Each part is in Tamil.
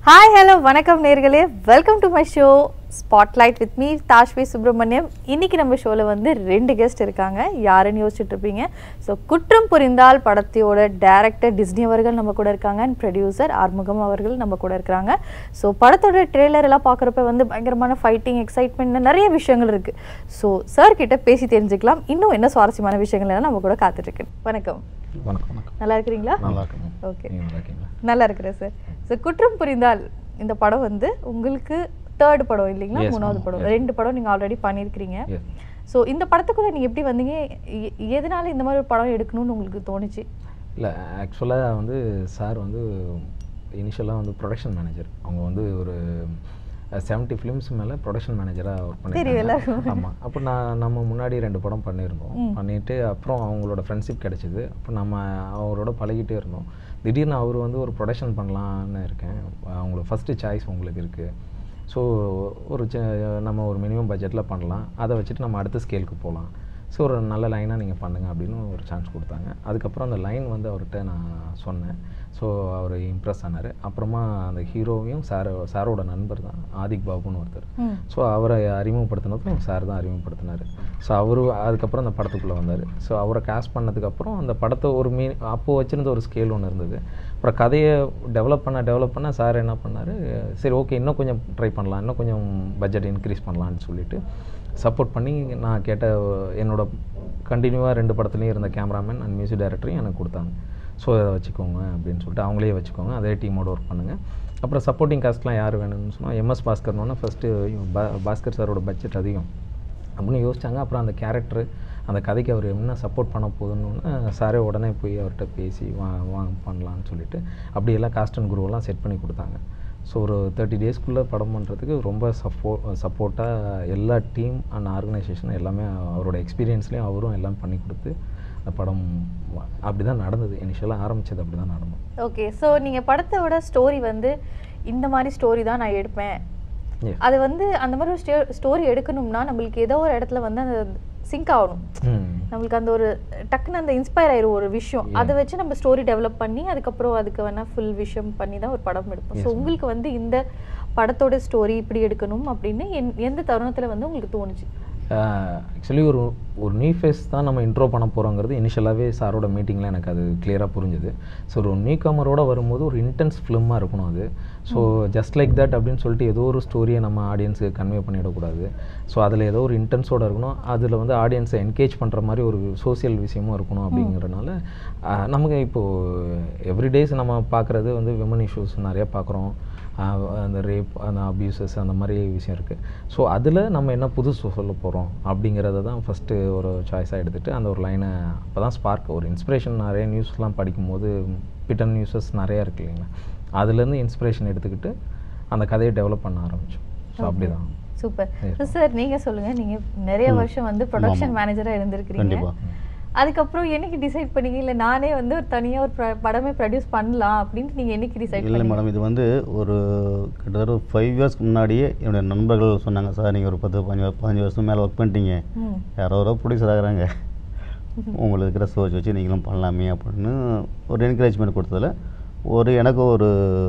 ஹாய் ஹலோ வணக்கம் நேர்களே welcome to my show spotlight with me Tashvi Subramaniam இன்னைக்கு நம்ம ஷோவில் வந்து ரெண்டு கெஸ்ட் இருக்காங்க யாருன்னு யோசிச்சுட்டு இருப்பீங்க ஸோ குற்றம் புரிந்தால் படத்தையோட டேரக்டர் டிஸ்னி அவர்கள் நம்ம கூட இருக்காங்க அண்ட் ப்ரொடியூசர் ஆறுமுகம் அவர்கள் நம்ம கூட இருக்கிறாங்க ஸோ படத்தோட ட்ரெய்லர் எல்லாம் பார்க்குறப்ப வந்து பயங்கரமான ஃபைட்டிங் எக்ஸைட்மெண்ட் நிறைய விஷயங்கள் இருக்குது ஸோ சார் கிட்ட பேசி தெரிஞ்சுக்கலாம் இன்னும் என்ன சுவாரஸ்யமான விஷயங்கள் எல்லாம் நம்ம கூட காத்துட்ருக்கு வணக்கம் வணக்கம் வணக்கம் நல்லா இருக்கிறீங்களா நல்லா இருக்குங்க ஓகே நீங்கள் நல்லா இருக்கீங்களா நல்லா இருக்கிறேன் சார் ஸோ குற்றம் புரிந்தால் இந்த படம் வந்து உங்களுக்கு தேர்ட் படம் இல்லைங்களா Yes, மூணாவது ma'am. படம் Yes. ரெண்டு படம் நீங்கள் ஆல்ரெடி பண்ணியிருக்கிறீங்க எஸ் ஸோ இந்த படத்துக்குள்ள நீங்கள் எப்படி வந்தீங்க எ- எதனால இந்த மாதிரி ஒரு படம் எடுக்கணும்னு உங்களுக்கு தோணுச்சு இல்லை ஆக்சுவலாக வந்து சார் வந்து இனிஷியலாக வந்து ப்ரொடக்ஷன் மேனேஜர் அவங்க வந்து ஒரு செவன்ட்டி ஃபிலிம்ஸ் மேலே ப்ரொடக்ஷன் மேனேஜராக ஒர்க் தெரியும் பண்ணியிருக்காங்க எல்லாருக்கும். ஆமாம் அப்போ நான் நம்ம முன்னாடி ரெண்டு படம் பண்ணியிருந்தோம் ம். பண்ணிட்டு அப்புறம் அவங்களோட ஃப்ரெண்ட்ஷிப் கிடைச்சிது அப்போ நம்ம அவரோட பழகிட்டே இருந்தோம் திடீர்னு அவர் வந்து ஒரு ப்ரொடக்ஷன் பண்ணலான்னு இருக்கேன் அவங்களுக்கு ஃபஸ்ட்டு சாய்ஸ் உங்களுக்கு இருக்குது ஸோ ஒரு சி- நம்ம ஒரு மினிமம் பட்ஜெட்டில் பண்ணலாம் அதை வச்சுட்டு நம்ம அடுத்த ஸ்கேலுக்கு போகலாம் ஸோ ஒரு நல்ல லைனாக நீங்கள் பண்ணுங்க அப்படின்னு ஒரு சான்ஸ் கொடுத்தாங்க அதுக்கப்புறம் அந்த லைன் வந்து அவர்கிட்ட நான் சொன்னேன் ஸோ அவர் இம்ப்ரெஸ் ஆனார் அப்புறமா அந்த ஹீரோவையும் சார் சாரோட நண்பர் தான் ஆதிக் பாபுன்னு ஒருத்தர் ம் ஸோ அவரை அறிமுகப்படுத்தினதும் சார் தான் அறிமுகப்படுத்தினார் ஸோ அவர் அதுக்கப்புறம் அந்த படத்துக்குள்ளே வந்தார் ஸோ அவரை காஸ்ட் பண்ணதுக்கப்புறம் அந்த படத்தை ஒரு மீ அப்போது வச்சுருந்த ஒரு ஸ்கேல் ஒன்று இருந்தது அப்புறம் கதையை டெவலப் பண்ண டெவலப் பண்ண சார் என்ன பண்ணார் சரி ஓகே இன்னும் கொஞ்சம் ட்ரை பண்ணலாம் இன்னும் கொஞ்சம் பட்ஜெட் இன்க்ரீஸ் பண்ணலான்னு சொல்லிட்டு சப்போர்ட் பண்ணி நான் கேட்ட என்னோட கண்டினியூவாக ரெண்டு படத்துலையும் இருந்த கேமராமேன் அண்ட் மியூசிக் டைரக்டரையும் எனக்கு கொடுத்தாங்க ஸோ அதை வச்சுக்கோங்க அப்படின்னு சொல்லிட்டு அவங்களே வச்சுக்கோங்க அதே டீமோட ஒர்க் பண்ணுங்கள் அப்புறம் சப்போர்ட்டிங் காஸ்ட்லாம் யார் வேணும்னு சொன்னால் எம்எஸ் பாஸ்கர்னோன்னா ஃபஸ்ட்டு பாஸ்கர் சாரோட பட்ஜெட் அதிகம் அப்படின்னு யோசிச்சாங்க அப்புறம் அந்த கேரக்டர் அந்த கதைக்கு அவர் என்ன சப்போர்ட் பண்ண போதுன்னு சாரே உடனே போய் அவர்கிட்ட பேசி வா வாங்க பண்ணலான்னு சொல்லிட்டு அப்படியெல்லாம் காஸ்ட் அண்ட் குரூவெல்லாம் செட் பண்ணி கொடுத்தாங்க ஸோ ஒரு தேர்ட்டி டேஸ்க்குள்ளே படம் பண்ணுறதுக்கு ரொம்ப சப்போ சப்போர்ட்டாக எல்லா டீம் அண்ட் ஆர்கனைசேஷன் எல்லாமே அவரோட எக்ஸ்பீரியன்ஸ்லேயும் அவரும் எல்லாம் பண்ணி கொடுத்து அந்த படம் அப்படி தான் நடந்தது இனிஷியலாக ஆரம்பித்தது அப்படி தான் நடந்தது ஓகே ஸோ நீங்கள் படத்தோட ஸ்டோரி வந்து இந்த மாதிரி ஸ்டோரி தான் நான் எடுப்பேன் Yes. அது வந்து அந்த மாதிரி ஒரு ஸ்டோரி எடுக்கணும்னா நம்மளுக்கு ஏதோ ஒரு இடத்துல வந்து அந்த சிங்க் ஆகணும் ம் நம்மளுக்கு அந்த ஒரு டக்குன்னு அந்த இன்ஸ்பயர் ஆயிரும் ஒரு விஷயம் அதை வச்சு நம்ம ஸ்டோரி டெவலப் பண்ணி அதுக்கப்புறம் அதுக்கு வேணா ஃபுல் விஷயம் பண்ணி தான் ஒரு படம் எடுப்போம் ஸோ உங்களுக்கு வந்து இந்த படத்தோட ஸ்டோரி இப்படி எடுக்கணும் அப்படின்னு எந்- எந்த தருணத்துல வந்து உங்களுக்கு தோணுச்சு ஆக்சுவலி ஒரு ஒரு நியூ ஃபேஸ் தான் நம்ம இன்ட்ரோ பண்ண போகிறோங்கிறது இனிஷியலாகவே சாரோட மீட்டிங்கில் எனக்கு அது கிளியராக புரிஞ்சுது ஸோ ஒரு நியூ கமரோட வரும்போது ஒரு இன்டென்ஸ் ஃபிலிமாக இருக்கணும் அது ஸோ ஜஸ்ட் லைக் தட் அப்படின்னு சொல்லிட்டு ஏதோ ஒரு ஸ்டோரியை நம்ம ஆடியன்ஸுக்கு கன்வே பண்ணிடக்கூடாது ஸோ அதில் ஏதோ ஒரு இன்டென்ஸோட இருக்கணும் அதில் வந்து ஆடியன்ஸை என்கேஜ் பண்ணுற மாதிரி ஒரு சோஷியல் விஷயமும் இருக்கணும் அப்படிங்கிறனால ஆஹ், நமக்கு இப்போது எவ்ரிடேஸ் நம்ம பார்க்குறது வந்து விமன் இஷ்யூஸ் நிறைய பார்க்குறோம் அந்த ரேப் அந்த அப்யூசஸ் அந்த மாதிரி விஷயம் இருக்குது ஸோ அதில் நம்ம என்ன புதுசு சொல்ல போகிறோம் அப்படிங்கிறத தான் ஃபஸ்ட்டு ஒரு சாய்ஸாக எடுத்துகிட்டு அந்த ஒரு லைனை அப்போ தான் ஸ்பார்க் ஒரு இன்ஸ்பிரேஷன் நிறைய நியூஸ்லாம் படிக்கும்போது பிட்டன் நியூஸஸ் நிறையா இருக்கு இல்லைங்களா அதுலேருந்து இன்ஸ்பிரேஷன் எடுத்துக்கிட்டு அந்த கதையை டெவலப் பண்ண ஆரம்பித்தோம் ஸோ அப்படி தான் சூப்பர் சார் நீங்க சொல்லுங்க நீங்க நிறைய வருஷம் வந்து ப்ரொடக்ஷன் மேனேஜரா இருந்திருக்கிறீங்க கண்டிப்பா அதுக்கப்புறம் என்னைக்கு டிசைட் பண்ணீங்க இல்ல நானே வந்து ஒரு தனியா ஒரு ப- படமே ப்ரொடியூஸ் பண்ணலாம் அப்படின்ட்டு நீங்க என்னைக்கு டிசைட் இல்லை பண்ணீங்க மேடம் இது வந்து ஒரு கிட்டத்தட்ட ஒரு ஃபைவ் இயர்ஸ்க்கு முன்னாடியே என்னுடைய நண்பர்கள் சொன்னாங்க சார் நீங்கள் ஒரு பத்து பதினஞ்சு பதினஞ்சு வருஷம் மேலே ஒர்க் பண்ணிட்டீங்க ம் யாரோ ஒரு ப்ரொடியூசர் ஆகுறாங்க உங்களுக்கு இருக்கிற சோர்ஸ் வச்சு நீங்களும் பண்ணலாமே அப்படின்னு ஒரு என்கரேஜ்மெண்ட் கொடுத்ததில் ஒரு எனக்கு ஒரு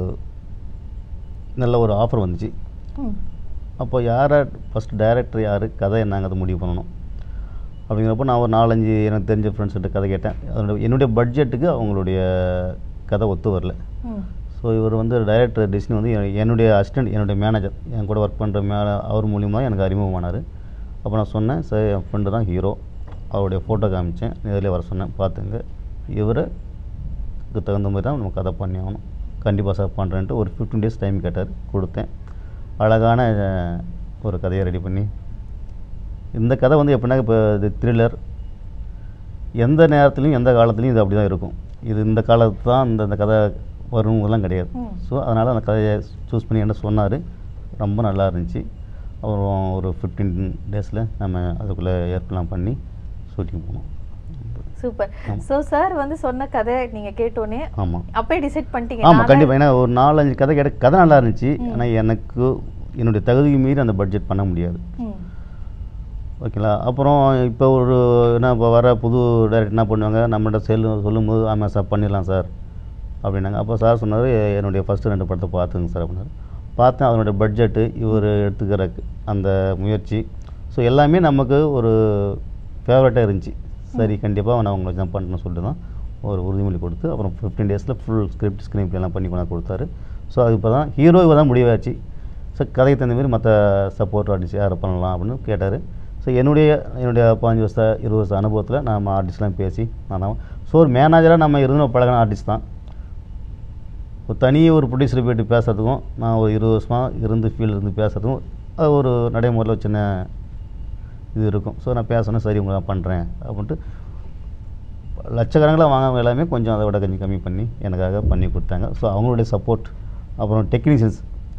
நல்ல ஒரு ஆஃபர் வந்துச்சு ம் அப்போ யாரை ஃபஸ்ட் டைரக்டர் யார் கதை என்னங்கிறத முடிவு பண்ணணும் அப்படிங்கிறப்போ நான் ஒரு நாலஞ்சு எனக்கு தெரிஞ்ச ஃப்ரெண்ட்ஸ்கிட்ட கதை கேட்டேன் அதோட என்னுடைய பட்ஜெட்டுக்கு அவங்களுடைய கதை ஒத்து வரல ம் ஸோ இவர் வந்து டைரக்டர் டிஸ்னி வந்து எ- என்னுடைய அசிஸ்டன்ட் என்னுடைய மேனேஜர் என் கூட ஒர்க் பண்ணுற மே அவர் மூலியமாக தான் எனக்கு அறிமுகமானார் அப்போ நான் சொன்னேன் சார் என் ஃப்ரெண்டு தான் ஹீரோ அவருடைய ஃபோட்டோ காமிச்சேன் நேரில் வர சொன்னேன் பார்த்துங்க இவரை இதுக்கு தகுந்த மாதிரி தான் நம்ம கதை பண்ணி ஆகணும் கண்டிப்பாக சார் பண்ணுறேன்ட்டு ஒரு ஃபிஃப்டீன் டேஸ் டைம் கேட்டார் கொடுத்தேன் அழகான அஹ், ஒரு கதையை ரெடி பண்ணி இந்த கதை வந்து எப்படின்னா இப்போ இது த்ரில்லர் எந்த நேரத்துலையும் எந்த காலத்துலையும் இது அப்படி தான் இருக்கும் இது இந்த காலத்து தான் இந்த இந்த கதை வரும்லாம் கிடையாது ம். ஸோ அதனால் அந்த கதையை சூஸ் பண்ணி என்ன சொன்னார் ரொம்ப நல்லா இருந்துச்சு அப்புறம் ஒரு ஃபிஃப்டீன் டேஸில் நம்ம அதுக்குள்ளே ஏற்பாடுலாம் பண்ணி ஷூட்டிங் போனோம் சூப்பர் சோ சார் வந்து சொன்ன கதை நீங்க கேட்டோனே ஆமாம் அப்பயே டிசைட் பண்ணிட்டீங்க ஆமாம் நானே- கண்டிப்பாக ஏன்னா ஒரு நாலஞ்சு கதை கேட்ட கதை நல்லா இருந்துச்சு ஆனால் எனக்கு என்னுடைய தகுதிக்கு மீறி அந்த பட்ஜெட் பண்ண முடியாது ம் ஓகேங்களா அப்புறம் இப்போ ஒரு என்ன இப்போ வர புது டைரக்டர் என்ன பண்ணுவாங்க நம்மள்ட்ட செல்லு சொல்லும்போது ஆமாம் சார் பண்ணிடலாம் சார் அப்படின்னாங்க அப்போ சார் சொன்னார் என்னுடைய ஃபஸ்ட்டு ரெண்டு படத்தை பார்த்துங்க சார் அப்படின்னாரு பார்த்தேன் அதனுடைய பட்ஜெட்டு இவர் எடுத்துக்கிற அந்த முயற்சி ஸோ எல்லாமே நமக்கு ஒரு ஃபேவரட்டாக இருந்துச்சு சரி கண்டிப்பாக நான் உங்களை ஜம்ப் பண்ணணும்னு சொல்லிட்டு தான் ஒரு உறுதிமொழி கொடுத்து அப்புறம் ஃபிஃப்டீன் டேஸில் ஃபுல் ஸ்கிரிப்ட் ஸ்க்ரீன் எல்லாம் பண்ணி கொண்டாந்து கொடுத்தாரு ஸோ அது இப்போ தான் ஹீரோவை தான் முடிவாச்சு ஸோ கதைக்கு தகுந்த மாதிரி மற்ற சப்போர்ட் ஆர்டிஸ்ட் யாரை பண்ணலாம் அப்படின்னு கேட்டார் ஸோ என்னுடைய என்னுடைய பாஞ்சு வருஷ இருபது வருஷ அனுபவத்தில் நம்ம ஆர்டிஸ்ட்லாம் பேசி நான் ஸோ ஒரு மேனேஜராக நம்ம இருந்து பழகின ஆர்டிஸ்ட் தான் ஒரு தனி ஒரு ப்ரொடியூசர் போயிட்டு பேசுகிறதுக்கும் நான் ஒரு இருபது வருஷமாக இருந்து ஃபீல்டு இருந்து பேசுகிறதுக்கும் அது ஒரு நடைமுறையில் ஒரு சின்ன இது இருக்கும் ஸோ நான் பேசணும் சரி உங்களை நான் பண்ணுறேன் அப்படின்ட்டு லட்சக்கணக்கில் வாங்குறவங்க எல்லாமே கொஞ்சம் அதை விட கொஞ்சம் கம்மி பண்ணி எனக்காக பண்ணி கொடுத்தாங்க ஸோ அவங்களுடைய சப்போர்ட் அப்புறம் டெக்னீஷியன்ஸ்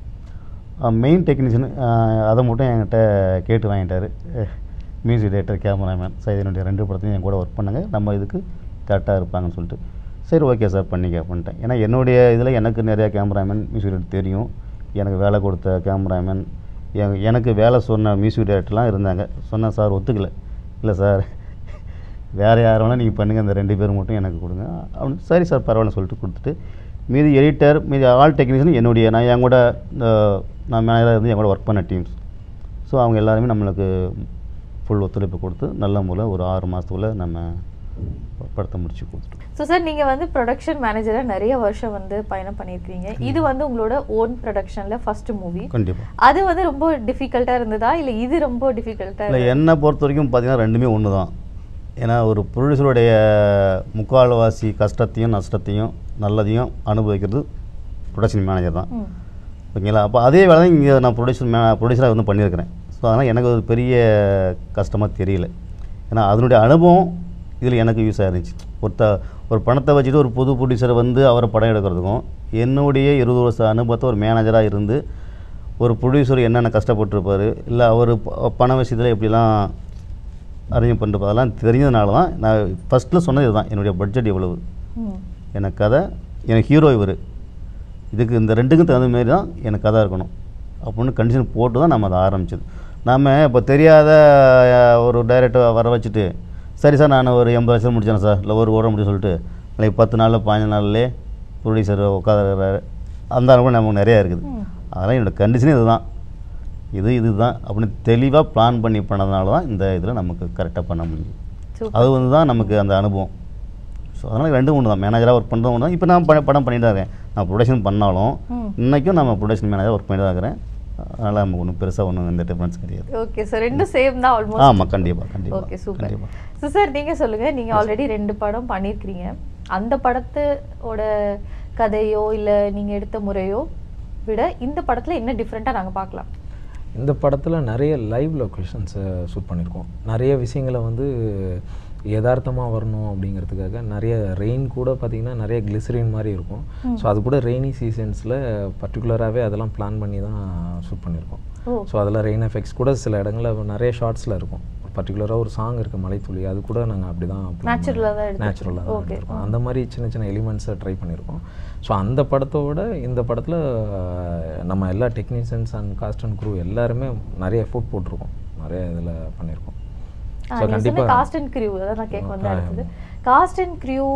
மெயின் டெக்னீஷியன் அதை மட்டும் என்கிட்ட கேட்டு வாங்கிட்டார் மியூசிக் டைரக்டர் கேமராமேன் சார் என்னுடைய ரெண்டு படத்தையும் என் கூட ஒர்க் பண்ணுங்க நம்ம இதுக்கு கரெக்டாக இருப்பாங்கன்னு சொல்லிட்டு சரி ஓகே சார் பண்ணிக்க பண்ணிட்டேன் ஏன்னா என்னுடைய இதில் எனக்கு நிறையா கேமராமேன் மியூசிக் டைரக்டர் தெரியும் எனக்கு வேலை கொடுத்த கேமராமேன் எ- எனக்கு வேலை சொன்ன மியூசிக் டைரக்டர்லாம் இருந்தாங்க சொன்னேன் சார் ஒத்துக்கல இல்லை சார் வேறு யார் வேணால் நீங்கள் பண்ணுங்கள் இந்த ரெண்டு பேர் மட்டும் எனக்கு கொடுங்க அப்படின்னு சரி சார் பரவாயில்ல சொல்லிட்டு கொடுத்துட்டு மீதி எடிட்டர் மீதி ஆல் டெக்னீஷியன் என்னுடைய நான் என் கூட இந்த நான் மேனேஜராக இருந்து என் கூட ஒர்க் பண்ண டீம்ஸ் ஸோ அவங்க எல்லாருமே நம்மளுக்கு ஃபுல் ஒத்துழைப்பு கொடுத்து நல்ல முறையில் ஒரு ஆறு மாதத்துக்குள்ளே நம்ம படத்தை முடிச்சு கொடுத்துட்டோம் ஸோ சார் நீங்கள் வந்து ப்ரொடக்ஷன் மேனேஜராக நிறைய வருஷம் வந்து பயணம் பண்ணியிருக்கீங்க இது வந்து உங்களோட ஓன் ப்ரொடக்ஷனில் ஃபர்ஸ்ட் மூவி கண்டிப்பாக அது வந்து ரொம்ப டிஃபிகல்ட்டாக இருந்ததா இல்லை இது ரொம்ப டிஃபிகல்ட்டாக இல்லை என்னை பொறுத்த வரைக்கும் பார்த்தீங்கன்னா ரெண்டுமே ஒன்று தான் ஏன்னா ஒரு ப்ரொடியூசருடைய முக்கால்வாசி கஷ்டத்தையும் நஷ்டத்தையும் நல்லதையும் அனுபவிக்கிறது ப்ரொடக்ஷன் மேனேஜர் தான் ம் ஓகேங்களா அப்போ அதே வேலை தான் இங்கே நான் ப்ரொடியூசர் மே ப்ரொடியூசராக வந்து பண்ணியிருக்கிறேன் ஸோ அதனால் எனக்கு ஒரு பெரிய கஷ்டமாக தெரியல ஏன்னா அதனுடைய அனுபவம் இதில் எனக்கு யூஸ் ஆயிருந்துச்சு ஒருத்த ஒரு பணத்தை வச்சுட்டு ஒரு புது ப்ரொடியூசர் வந்து அவரை படம் எடுக்கிறதுக்கும் என்னுடைய இருபது வருஷ அனுபவத்தை ஒரு மேனேஜராக இருந்து ஒரு ப்ரொடியூசர் என்னென்ன கஷ்டப்பட்டிருப்பார் இல்லை அவர் ப- பண விஷயத்தில் எப்படிலாம் அரேஞ்ச் பண்ணிருப்பார் அதெல்லாம் தெரிஞ்சதுனால தான் நான் ஃபஸ்ட்டில் சொன்னது இதுதான் என்னுடைய பட்ஜெட் எவ்வளவு ம் எனக்கு கதை எனக்கு ஹீரோ இவர் இதுக்கு இந்த ரெண்டுக்கும் தகுந்த மாதிரி தான் எனக்கு கதை இருக்கணும் அப்படின்னு கண்டிஷன் போட்டு தான் நம்ம அதை ஆரம்பிச்சது நாம் இப்போ தெரியாத அஹ், ஒரு டைரக்டர் வர வச்சுட்டு சரி சார் நான் ஒரு எண்பது லட்சம் முடிச்சேன் சார் இல்லை ஒரு ஓட முடியும் சொல்லிட்டு நாளைக்கு பத்து நாளில் பதினஞ்சு நாள்லேயே ப்ரொடியூசர் உட்காந்துறாரு அந்த அனுபவம் நமக்கு நிறையா இருக்குது ம். அதெல்லாம் என்னோடய கண்டிஷனே இதுதான் இது இதுதான் அப்படின்னு தெளிவாக பிளான் பண்ணி பண்ணதுனால தான் இந்த இதில் நமக்கு கரெக்டாக பண்ண முடியும் சூப்பர் அது வந்து தான் நமக்கு அந்த அனுபவம் ஸோ அதனால் ரெண்டும் ஒன்று தான் மேனேஜராக ஒர்க் பண்ணுறது ஒன்று தான் இப்போ நான் ப- படம் பண்ணிட்டு தான் இருக்கேன் நான் ப்ரொடக்ஷன் பண்ணாலும் ம். இன்றைக்கும் நம்ம ப்ரொடக்ஷன் மேனேஜர் ஒர்க் பண்ணிட்டு தான் இருக்கிறேன் அதனால் நமக்கு ஒன்றும் பெருசாக ஒன்றும் எந்த டிஃப்ரென்ஸ் கிடையாது ஓகே சார் ரெண்டும் சேம் தான் ஆல்மோஸ்ட் ஆமாம் கண்டிப்பாக கண்டிப்பாக ஓகே சூப்பர் கண்டிப்பாக ஸோ சார் நீங்கள் சொல்லுங்கள் நீங்கள் ஆல்ரெடி ரெண்டு படம் பண்ணியிருக்கிறீங்க அந்த படத்தோட கதையோ இல்லை நீங்கள் எடுத்த முறையோ விட இந்த படத்தில் என்ன டிஃப்ரெண்ட்டாக நாங்கள் பார்க்கலாம் இந்த படத்தில் நிறைய லைவ் லொக்கேஷன்ஸை ஷூட் பண்ணியிருக்கோம் நிறைய விஷயங்களை வந்து யதார்த்தமாக வரணும் அப்படிங்கிறதுக்காக நிறைய ரெயின் கூட பார்த்திங்கன்னா நிறைய கிளிசரின் மாதிரி இருக்கும் ஸோ அது கூட ரெய்னி சீசன்ஸில் பர்டிகுலராகவே அதெல்லாம் பிளான் பண்ணி தான் ஷூட் பண்ணியிருக்கோம் ஓ ஸோ அதில் ரெயின் எஃபெக்ட்ஸ் கூட சில இடங்களில் நிறைய ஷார்ட்ஸில் இருக்கும் பர்டிகுலராக ஒரு சாங் இருக்குது மலைத்துளி அது கூட நாங்கள் அப்படி தான் Natural-ஆ தான் எடுத்திருக்கோம். நேச்சுரலாக தான் Okay. எடுத்திருக்கோம் அந்த மாதிரி சின்ன சின்ன எலிமெண்ட்ஸை ட்ரை பண்ணியிருக்கோம் ஸோ அந்த படத்தோட இந்த படத்தில் நம்ம எல்லா technicians and cast and crew எல்லாருமே நிறைய எஃபோர்ட் போட்டிருக்கோம் நிறைய இதில் பண்ணியிருக்கோம் ஸோ நீங்கள் சொன்ன கண்டிப்பாக காஸ்ட் அண்ட் கிரியூ அதான் நான் கேட்க வந்து ஆ, அடுத்தது காஸ்ட் அண்ட் கிரியூ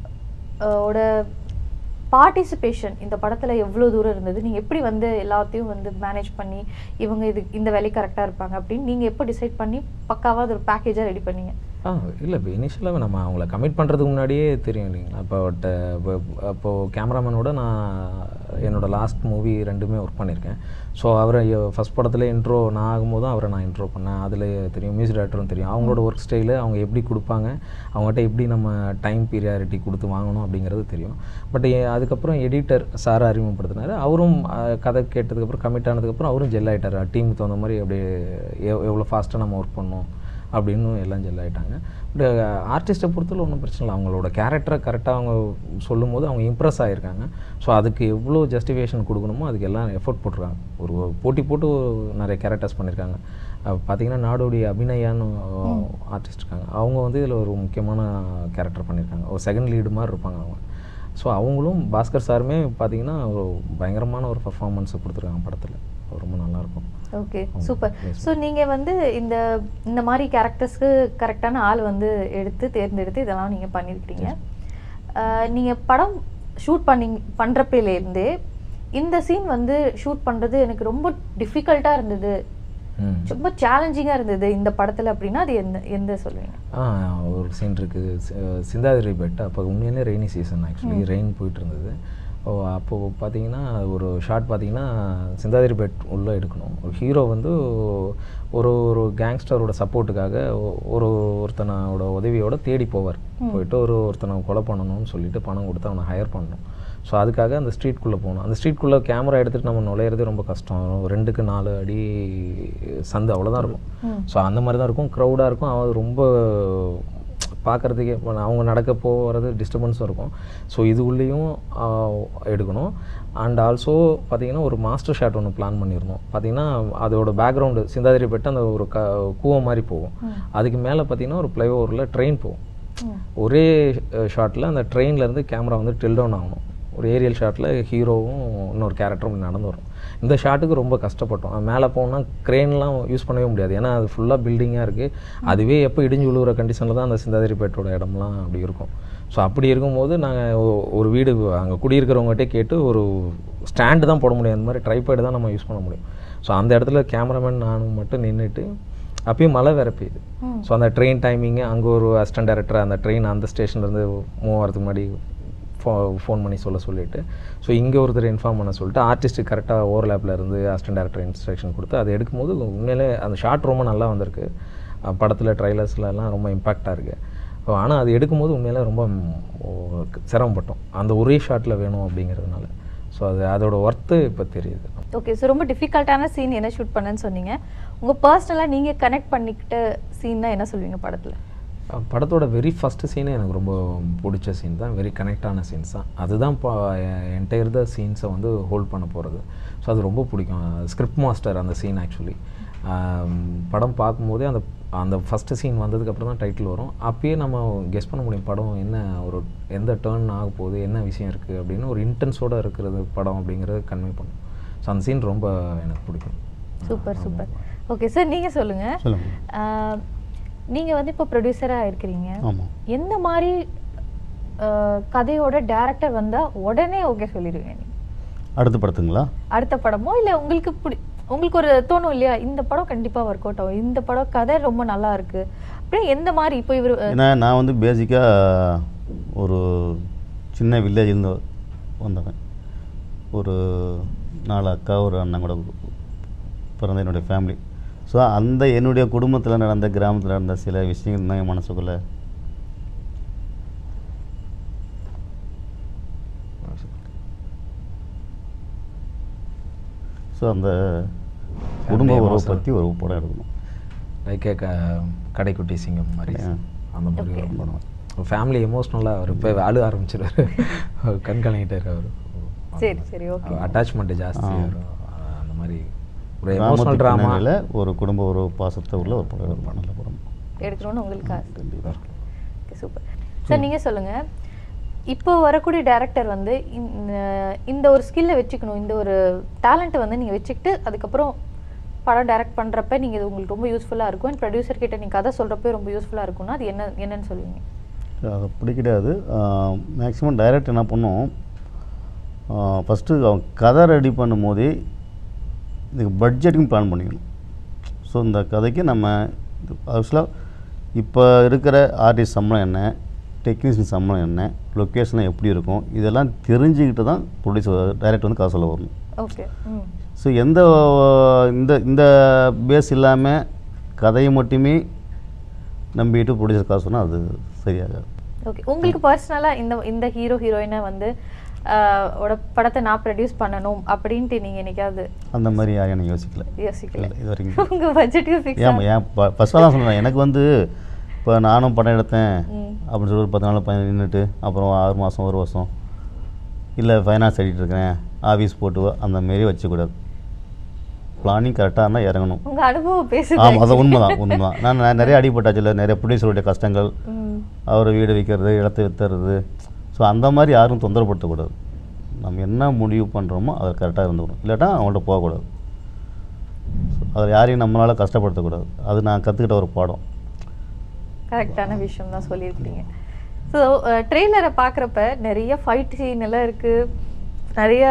ஓட பார்ட்டிசிபேஷன் இந்த படத்தில் எவ்வளோ தூரம் இருந்தது நீங்கள் எப்படி வந்து எல்லாத்தையும் வந்து மேனேஜ் பண்ணி இவங்க இது இந்த வேலைக்கு கரெக்டாக இருப்பாங்க அப்படின்னு நீங்கள் எப்போ டிசைட் பண்ணி பக்காவாக அது ஒரு பேக்கேஜாக ரெடி பண்ணீங்க ஆ இல்லை இப்போ இனிஷியலாக நம்ம அவங்கள கமிட் பண்ணுறதுக்கு முன்னாடியே தெரியும் இல்லைங்களா இப்போ ட- இப்போ அப்போது கேமராமேனோட நான் என்னோட லாஸ்ட் மூவி ரெண்டுமே ஒர்க் பண்ணியிருக்கேன் ஸோ அவரை ஃபஸ்ட் படத்தில் இன்ட்ரோ நான் ஆகும்போது அவரை நான் இன்ட்ரோ பண்ணேன் அதில் தெரியும் மியூசிக் டேரக்டரும் தெரியும் அவங்களோட ஒர்க் ஸ்டைலு அவங்க எப்படி கொடுப்பாங்க அவங்ககிட்ட எப்படி நம்ம டைம் பீரியாரிட்டி கொடுத்து வாங்கணும் அப்படிங்கிறது தெரியும் பட் அதுக்கப்புறம் எடிட்டர் சாரை அறிமுகப்படுத்தினார் அவரும் அஹ், கதை கேட்டதுக்கப்புறம் கமிட் ஆனதுக்கப்புறம் அவரும் ஜெல் ஆகிட்டார் டீமுக்கு தகுந்த மாதிரி அப்படியே எவ் எவ்வளோ ஃபாஸ்ட்டாக நம்ம ஒர்க் பண்ணணும் அப்படின்னு எல்லாம் ஜெல் ஆகிட்டாங்க பட் ஆர்டிஸ்ட்டை பொறுத்தவரை ஒன்றும் பிரச்சனை இல்லை அவங்களோட கேரக்டரை கரெக்டாக அவங்க சொல்லும்போது அவங்க இம்ப்ரெஸ் ஆகியிருக்காங்க ஸோ அதுக்கு எவ்வளோ ஜஸ்டிஃபிகேஷன் கொடுக்கணுமோ அதுக்கு எல்லாம் எஃபோர்ட் போட்டிருக்காங்க ஒரு போட்டி போட்டு நிறைய கேரக்டர்ஸ் பண்ணியிருக்காங்க அஹ் பார்த்தீங்கன்னா நாடோடி அபிநயான்னு ஆர்டிஸ்ட் இருக்காங்க அவங்க வந்து இதில் ஒரு முக்கியமான கேரக்டர் பண்ணியிருக்காங்க ஒரு செகண்ட் லீடு மாதிரி இருப்பாங்க அவங்க ஸோ அவங்களும் பாஸ்கர் சாருமே பார்த்தீங்கன்னா ஒரு பயங்கரமான ஒரு பர்ஃபார்மன்ஸை கொடுத்துருக்காங்க படத்தில் ரொம்ப நல்லாயிருக்கும் ஓகே ஆமா. சூப்பர் Yes, ஸோ நீங்கள் வந்து இந்த இந்த மாதிரி கேரக்டர்ஸ்க்கு கரெக்டான ஆள் வந்து எடுத்து தேர்ந்தெடுத்து இதெல்லாம் நீங்கள் பண்ணியிருக்கீங்க நீங்கள் படம் ஷூட் பண்ணி பண்ணுறப்பிலேருந்தே இந்த சீன் வந்து ஷூட் பண்ணுறது எனக்கு ரொம்ப டிஃபிகல்ட்டாக இருந்தது ம். ரொம்ப சேலஞ்சிங்காக இருந்தது இந்த படத்தில் அப்படின்னா அது எந்த எந்த சொல்லுவீங்க ஆ ஒரு சீன் இருக்குது சிந்தாதிரி பெட் அப்போ உண்மையிலே ரெய்னி சீசன் ஆக்சுவலி ரெயின் போயிட்டு இருந்தது ஓ அப்போது பார்த்தீங்கன்னா ஒரு ஷாட் பார்த்தீங்கன்னா சிந்தாதிரி பெட் உள்ளே எடுக்கணும் ஒரு ஹீரோ வந்து ஒரு ஒரு கேங்ஸ்டரோட சப்போர்ட்டுக்காக ஒரு ஒருத்தனோட உதவியோட தேடி போவார் போயிட்டு ஒரு ஒருத்தனை கொலை பண்ணணும்னு சொல்லிட்டு பணம் கொடுத்து அவனை ஹையர் பண்ணணும் ஸோ அதுக்காக அந்த ஸ்ட்ரீட்குள்ளே போகணும் அந்த ஸ்ட்ரீட்குள்ளே கேமரா எடுத்துகிட்டு நம்ம நுழையிறதே ரொம்ப கஷ்டம் ரெண்டுக்கு நாலு அடி சந்து அவ்வளோதான் இருக்கும் ஸோ அந்த மாதிரி தான் இருக்கும் க்ரௌடாக இருக்கும் அவன் ரொம்ப பார்க்குறதுக்கே அவங்க நடக்க போகிறது டிஸ்டர்பன்ஸும் இருக்கும் ஸோ இதுக்குள்ளேயும் எடுக்கணும் அண்ட் ஆல்சோ பார்த்தீங்கன்னா ஒரு மாஸ்டர் ஷாட் ஒன்று பிளான் பண்ணியிருந்தோம் பார்த்தீங்கன்னா அதோட பேக்ரவுண்டு சிந்தாதிரி பெட்டு அந்த ஒரு க கூவம் மாதிரி போகும் அதுக்கு மேலே பார்த்தீங்கன்னா ஒரு ஃப்ளைஓவரில் ட்ரெயின் போகும் ஒரே ஷாட்டில் அந்த ட்ரெயின்லேருந்து கேமரா வந்து டில் டவுன் ஆகணும் ஒரு ஏரியல் ஷாட்டில் ஹீரோவும் இன்னொரு கேரக்டரும் நடந்து வரும் இந்த ஷாட்டுக்கு ரொம்ப கஷ்டப்பட்டோம் அது மேலே போனால் க்ரெயின்லாம் யூஸ் பண்ணவே முடியாது ஏன்னா அது ஃபுல்லாக பில்டிங்காக இருக்குது அதுவே எப்போ இடிஞ்சு விழுகிற கண்டிஷனில் தான் அந்த சிந்தாதிரிப்பேட்டோட இடம்லாம் அப்படி இருக்கும் ஸோ அப்படி இருக்கும்போது நாங்கள் ஒரு வீடு அங்கே குடியிருக்கிறவங்ககிட்டே கேட்டு ஒரு ஸ்டாண்டு தான் போட முடியும் அந்த மாதிரி ட்ரைபேடு தான் நம்ம யூஸ் பண்ண முடியும் ஸோ அந்த இடத்துல கேமராமேன் நானும் மட்டும் நின்றுட்டு அப்பயும் மழை வேற பெய்யுது ஸோ அந்த ட்ரெயின் டைமிங்கு அங்கே ஒரு அசிஸ்டன்ட் டேரக்டர் அந்த ட்ரெயின் அந்த ஸ்டேஷன்லேருந்து மூவ் ஆகிறதுக்கு முன்னாடி ஃபோ ஃபோன் பண்ணி சொல்ல சொல்லிட்டு ஸோ இங்கே ஒருத்தர் இன்ஃபார்ம் பண்ண சொல்லிட்டு ஆர்டிஸ்ட்டு கரெக்டாக ஓவர்லேப்பில் இருந்து அசிஸ்டன்ட் டேரக்டர் இன்ஸ்ட்ரக்ஷன் கொடுத்து அதை எடுக்கும்போது உண்மையிலே அந்த ஷாட் ரொம்ப நல்லா வந்திருக்கு அஹ் படத்தில் ட்ரைலர்ஸ்லலாம் ரொம்ப இம்பாக்டாக இருக்குது ஆனால் அது எடுக்கும்போது உண்மையிலே ரொம்ப ம், ஓ- சிரமப்பட்டோம் அந்த ஒரே ஷாட்டில் வேணும் அப்படிங்கிறதுனால ஸோ அது அதோட ஒர்த்து இப்போ தெரியுது ஓகே ஸோ ரொம்ப டிஃபிகல்ட்டான சீன் என்ன ஷூட் பண்ணேன்னு சொன்னீங்க உங்கள் பர்சனலாக நீங்கள் கனெக்ட் பண்ணிக்கிட்ட சீன் தான் என்ன சொல்லுவீங்க படத்தில் அஹ் படத்தோட வெரி ஃபஸ்ட்டு சீனே எனக்கு ரொம்ப பிடிச்ச சீன் தான் வெரி கனெக்டான சீன்ஸ் தான் அதுதான் இப்போ என்டையர் த சீன்ஸை வந்து ஹோல்ட் பண்ண போகிறது ஸோ அது ரொம்ப பிடிக்கும் ஸ்கிரிப்ட் மாஸ்டர் அந்த சீன் ஆக்சுவலி படம் பார்க்கும்போதே அந்த அந்த ஃபஸ்ட்டு சீன் வந்ததுக்கப்புறம் தான் டைட்டில் வரும் அப்பயே நம்ம கெஸ் பண்ண முடியும் படம் என்ன ஒரு எந்த டேர்ன் ஆக போகுது என்ன விஷயம் இருக்குது அப்படின்னு ஒரு இன்டென்ஸோடு இருக்கிறது படம் அப்படிங்கிறது கன்வே பண்ணும் ஸோ அந்த சீன் ரொம்ப எனக்கு பிடிக்கும் சூப்பர் சூப்பர் ஓகே சார் நீங்கள் சொல்லுங்கள் சொல்லுங்கள் நீங்கள் வந்து இப்போ ப்ரொடியூசராக இருக்கிறீங்க ஆமாம் எந்த மாதிரி ஆஹ், கதையோட டேரக்டர் வந்தால் உடனே ஓகே சொல்லிடுவீங்க நீங்க? அடுத்த படத்துங்களா அடுத்த படமோ இல்லை உங்களுக்கு பிடி உங்களுக்கு ஒரு தோணும் இல்லையா இந்த படம் கண்டிப்பாக ஒர்க் அவுட் ஆகும் இந்த படம் கதை ரொம்ப நல்லா இருக்கு அப்படியே எந்த மாதிரி இப்போ இவர் ஏன்னா நான் வந்து பேசிக்காக ஒரு சின்ன வில்லேஜ்லேருந்து வந்தவன் ஒரு நாலு அக்கா ஒரு அண்ணன் கூட பிறந்த என்னுடைய ஃபேமிலி ஸோ அந்த என்னுடைய குடும்பத்தில் நடந்த கிராமத்தில் நடந்த சில விஷயங்கள் தான் என் மனசுக்குள்ளே ஸோ அந்த குடும்ப உறவை emotional. பற்றி ஒரு படம் எடுக்கணும் லைக் க கடைக்குட்டி சிங்கம் மாதிரி Yeah. அந்த மாதிரி Okay. ஒரு படம் ஃபேமிலி எமோஷ்னலாக அவர் இப்போ அழு ஆரம்பிச்சிருவாரு கண் கலங்கிட்டார் அவர் சரி சரி ஓகே அட்டாச்மெண்ட் ஜாஸ்தி ஆ. வரும். அந்த மாதிரி ஒரு கிராமத்து எமோஷனல் ட்ராமா பின்னணியில ஒரு குடும்ப உறவு பாசத்தை உள்ள ஒரு படம் எடுக்கணும் நல்ல படம் எடுக்கணும்னு உங்களுக்கு ஆசை கண்டிப்பாக ஓகே சூப்பர் சார் நீங்கள் சொல்லுங்கள் இப்போ வரக்கூடிய டேரக்டர் வந்து இந்த- இந்த ஒரு ஸ்கில்லை வச்சுக்கணும் இந்த ஒரு டேலண்ட்டை வந்து நீங்கள் வச்சுக்கிட்டு அதுக்கப்புறம் படம் டைரக்ட் பண்ணுறப்ப நீங்கள் இது உங்களுக்கு ரொம்ப யூஸ்ஃபுல்லாக இருக்கும் அண்ட் ப்ரொடியூசர் கிட்ட நீங்கள் கதை சொல்கிறப்ப ரொம்ப யூஸ்ஃபுல்லாக இருக்கும்னா அது என்ன என்னன்னு சொல்லுவீங்க அது அப்படி கிடையாது மேக்ஸிமம் டைரக்ட் என்ன பண்ணும் ஃபஸ்ட்டு அவன் கதை ரெடி பண்ணும்போதே இதுக்கு பட்ஜெட்டுக்கும் பிளான் பண்ணிக்கணும் ஸோ இந்த கதைக்கு நம்ம ஆக்சுவலாக இப்போ இருக்கிற ஆர்டிஸ்ட் சம்பளம் என்ன டெக்னீஷியன் சம்பளம் என்ன லொக்கேஷன்லாம் எப்படி இருக்கும் இதெல்லாம் தெரிஞ்சுக்கிட்டு தான் ப்ரொடியூசர் டைரக்ட் வந்து கதை சொல்ல வரணும் ஓகே ம் ஸோ எந்த இந்த இந்த பேஸ் இல்லாமல் கதையை மட்டுமே நம்பிட்டு ப்ரொடியூசர் காசு சொன்னால் அது சரியாகாது ஓகே உங்களுக்கு பர்சனலாக இந்த இந்த ஹீரோ ஹீரோயினை வந்து ஆஹ், ஓட படத்தை நான் ப்ரொடியூஸ் பண்ணணும் அப்படின்ட்டு நீங்கள் என்னைக்காவது அந்த மாதிரி யாரையும் நான் யோசிக்கல யோசிக்கல இல்லை இது வரைக்கும் உங்க பட்ஜெட்டுக்கு ஃபிக்ஸ் ஏன் ஏன் ஃபஸ்ட்டாக தான் சொல்கிறேன் எனக்கு வந்து இப்போ நானும் படம் எடுத்தேன் ம். அப்படின்னு சொல்லி ஒரு பத்து நாள் பதினஞ்சு நின்றுட்டு அப்புறம் ஆறு மாதம் ஒரு வருஷம் இல்லை ஃபைனான்ஸ் எழுதிட்டு இருக்கேன் ஆஃபீஸ் போட்டு வா, அந்த மாரி வச்சுக்கூடாது பிளானிங் கரெக்டாக இருந்தால் இறங்கணும் உங்க அனுபவம் பேசுது ஆமாம் அது உண்மைதான் உண்மைதான் நான் நான் நிறைய அடிபட்டாச்சுல நிறைய ப்ரொடியூசருடைய கஷ்டங்கள் ம். அவரை வீடு விற்கிறது இடத்த விற்றுறது ஸோ அந்த மாதிரி யாரும் தொந்தரப்படுத்தக்கூடாது நம்ம என்ன முடிவு பண்ணுறோமோ அதை கரெக்டாக இருந்துக்கணும் இல்லாட்டா அவங்கள்ட்ட போகக்கூடாது அதில் யாரையும் நம்மளால் கஷ்டப்படுத்தக்கூடாது அது நான் கற்றுக்கிட்ட ஒரு பாடம் கரெக்டான விஷயம் தான் சொல்லியிருக்கீங்க ஸோ ட்ரெய்லரை பார்க்குறப்ப நிறைய ஃபைட் சீன் எல்லாம் இருக்கு நிறைய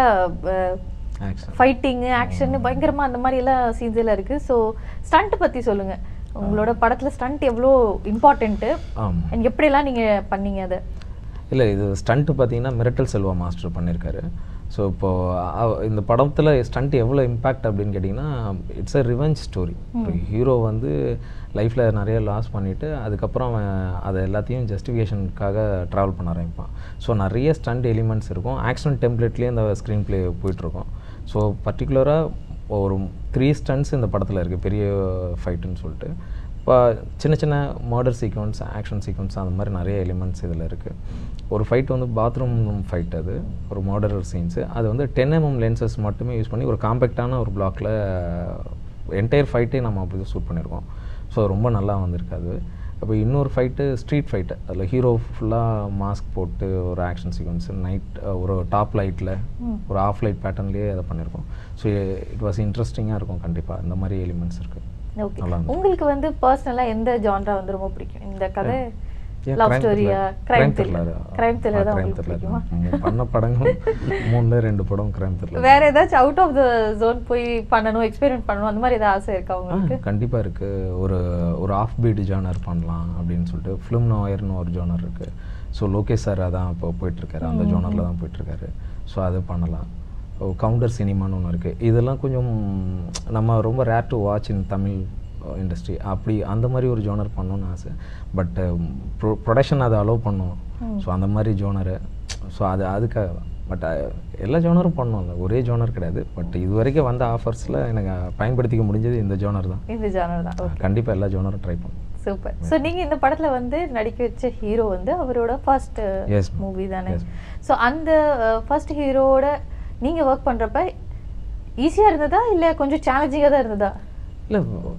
ஆக்ஷன் ஃபைட்டிங் ஆக்ஷன் பயங்கரமா அந்த மாதிரி எல்லாம் சீன்ஸ் எல்லாம் இருக்கு ஸோ ஸ்டண்ட் பத்தி சொல்லுங்க உங்களோட படத்துல ஸ்டண்ட் எவ்வளோ இம்பார்ட்டன்ட்டு ஆமாம் அண்ட் எப்படியெல்லாம் நீங்க பண்ணீங்க அதை இல்லை இது ஸ்டண்ட்டு பார்த்தீங்கன்னா மிரட்டல் செல்வா மாஸ்டர் பண்ணியிருக்காரு ஸோ இப்போது இந்த படத்தில் ஸ்டண்ட் எவ்வளோ இம்பேக்ட் அப்படின்னு கேட்டிங்கன்னா இட்ஸ் அ ரிவெஞ்ச் ஸ்டோரி ஒரு ஹீரோ வந்து லைஃப்பில் நிறைய லாஸ் பண்ணிவிட்டு அதுக்கப்புறம் அவன் அதை எல்லாத்தையும் ஜஸ்டிஃபிகேஷனுக்காக ட்ராவல் பண்ண ஆரம்பிப்பான் ஸோ நிறைய ஸ்டண்ட் எலிமெண்ட்ஸ் இருக்கும் ஆக்ஷன் டெம்ப்ளேட்லேயே அந்த ஸ்க்ரீன் ப்ளே போயிட்டுருக்கும் ஸோ பர்டிகுலராக ஒரு த்ரீ ஸ்டண்ட்ஸ் இந்த படத்தில் இருக்குது பெரிய ஃபைட்டுன்னு சொல்லிட்டு இப்போ சின்ன சின்ன மர்டர் சீக்வன்ஸ் ஆக்ஷன் சீக்வன்ஸ் அந்த மாதிரி நிறைய எலிமெண்ட்ஸ் இதில் இருக்குது ஒரு ஃபைட் வந்து பாத்ரூம் ஃபைட் அது ஒரு மர்டர் சீன்ஸு அது வந்து டென் எம்எம் லென்சஸ் மட்டுமே யூஸ் பண்ணி ஒரு காம்பேக்டான ஒரு பிளாக்ல என்டையர் ஃபைட்டே நம்ம அப்படி ஷூட் பண்ணியிருக்கோம் ஸோ ரொம்ப நல்லா வந்திருக்கு அது அப்போ இன்னொரு ஃபைட்டு ஸ்ட்ரீட் ஃபைட்டு அதில் ஹீரோ ஃபுல்லாக மாஸ்க் போட்டு ஒரு ஆக்ஷன் சீக்வன்ஸ் நைட் ஒரு டாப் லைட்டில் ஒரு ஆஃப் லைட் பேட்டர்ன்லேயே அதை பண்ணியிருக்கோம் ஸோ இட் வாஸ் இன்ட்ரெஸ்டிங்காக இருக்கும் கண்டிப்பாக இந்த மாதிரி எலிமெண்ட்ஸ் இருக்குது ஓகே நல்லா இருந்துச்சு. உங்களுக்கு வந்து பர்சனலா எந்த ஜான்ரா வந்து ரொம்ப பிடிக்கும் இந்த கதை Yeah, லவ் crime ஸ்டோரியா thriller. Crime Crime thriller thriller. Crime thriller ஆ, தான் crime உங்களுக்கு thriller பிடிக்குமா தான். மூ- பண்ண படங்கள் மூணுல ரெண்டு படம் கிரைம் த்ரில்லர் வேற ஏதாச்சும் அவுட் ஆஃப் த ஜோன் போய் பண்ணணும் எக்ஸ்பெரிமெண்ட் பண்ணணும் அந்த மாதிரி ஏதாவது ஆசை இருக்கா உங்களுக்கு கண்டிப்பாக இருக்குது ஒரு ஒரு ஆஃப் பீட் ஜானர் பண்ணலாம் அப்படின்னு சொல்லிட்டு ஃபிலிம் நோயர்னு ஒரு ஜானர் இருக்குது ஸோ லோகேஷ் சார் அதான் இப்போ போயிட்டுருக்காரு அந்த ஜோனரில் தான் போயிட்டுருக்காரு ஸோ அது பண்ணலாம் கவுண்டர் சினிமான்னு ஒன்று இருக்குது இதெல்லாம் கொஞ்சம் நம்ம ரொம்ப rare to watch in Tamil industry அப்படி அந்த மாதிரி ஒரு ஜோனர் பண்ணணும்னு ஆசை பட் ப்ரொடக்ஷன் அதை அலோவ் பண்ணும் ஸோ அந்த மாதிரி ஜோனரு ஸோ அது அதுக்காக தான் பட் எல்லா ஜோனரும் பண்ணோம்ல ஒரே ஜோனர் கிடையாது பட் இது வரைக்கும் வந்த ஆஃபர்ஸில் எனக்கு பயன்படுத்திக்க முடிஞ்சது இந்த ஜோனர் தான் இந்த ஜானர் தான் ஓகே கண்டிப்பாக எல்லா ஜோனரும் ட்ரை பண்ணும் சூப்பர் ஸோ நீங்க இந்த படத்துல வந்து நடிக்க வச்ச ஹீரோ வந்து அவரோட ஃபர்ஸ்ட் Yes, ma'am. மூவி தானே Yes. ஸோ அந்த ஃபர்ஸ்ட் ஹீரோவோட நீங்க ஒர்க் பண்றப்ப ஈஸியா இருந்ததா இல்ல கொஞ்சம் சேலஞ்சிங்காக தான் இருந்ததா இல்லை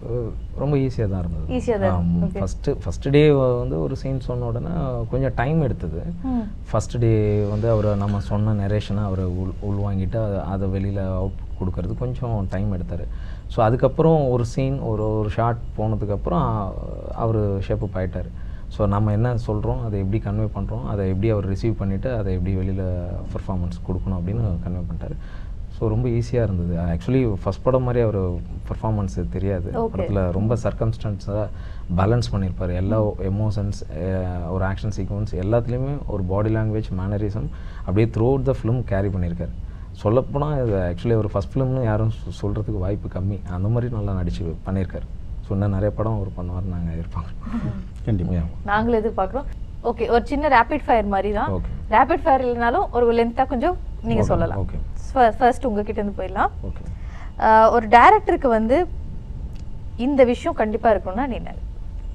ரொம்ப ஈஸியாக தான் இருந்தது Easy ஆ தான் இருந்தது, okay. ஃபஸ்ட்டு ஃபஸ்ட்டு டே வந்து ஒரு சீன் சொன்ன உடனே கொஞ்சம் டைம் எடுத்தது ம் ஃபஸ்ட் டே வந்து அவர் நம்ம சொன்ன நரேஷனை அவர் உள் உள்வாங்கிட்டு அதை அதை வெளியில் அவுட் கொடுக்கறது கொஞ்சம் டைம் எடுத்தார் ஸோ அதுக்கப்புறம் ஒரு சீன் ஒரு ஒரு ஷார்ட் போனதுக்கப்புறம் அவர் ஷேப்பப் ஆயிட்டார் ஸோ நம்ம என்ன சொல்கிறோம் அதை எப்படி கன்வே பண்ணுறோம் அதை எப்படி அவர் ரிசீவ் பண்ணிவிட்டு அதை எப்படி வெளியில் பர்ஃபார்மன்ஸ் கொடுக்கணும் அப்படின்னு கன்வே பண்ணிட்டாரு ஸோ ரொம்ப ஈஸியாக இருந்தது ஆக்சுவலி ஃபஸ்ட் படம் மாதிரி அவர் பர்ஃபார்மன்ஸ் தெரியாது Okay. படத்தில் ரொம்ப சர்க்கம்ஸ்டன்ஸாக பேலன்ஸ் பண்ணியிருப்பார் எல்லா எமோஷன்ஸ் ஒரு ஆக்ஷன் சீக்வன்ஸ் எல்லாத்துலேயுமே ஒரு பாடி லாங்குவேஜ் மேனரிசம் அப்படியே throughout the film carry பண்ணியிருக்காரு சொல்லப்போனால் இது ஆக்சுவலி ஒரு ஃபஸ்ட் ஃபிலிம்னு யாரும் சொ- சொல்றதுக்கு வாய்ப்பு கம்மி அந்த மாதிரி நல்லா நடிச்சு பண்ணியிருக்காரு ஸோ இன்னும் நிறைய படம் அவர் பண்ணுவார் நாங்கள் எதிர்பார்க்குறோம் கண்டிப்பாக நாங்களும் எதிர்பார்க்குறோம் ஓகே ஒரு சின்ன ரேபிட் ஃபயர் மாதிரி தான் Okay. ரேபிட் ஃபயர் இல்லைனாலும் ஒரு லென்த்தாக கொஞ்சம் நீங்க Okay, சொல்லலாம் okay. ஃபர்ஸ்ட் உங்ககிட்ட இருந்து போயிடலாம் ஓகே ஆஹ் ஒரு டைரக்டருக்கு வந்து இந்த விஷயம் கண்டிப்பா இருக்கணும்னா நீ என்ன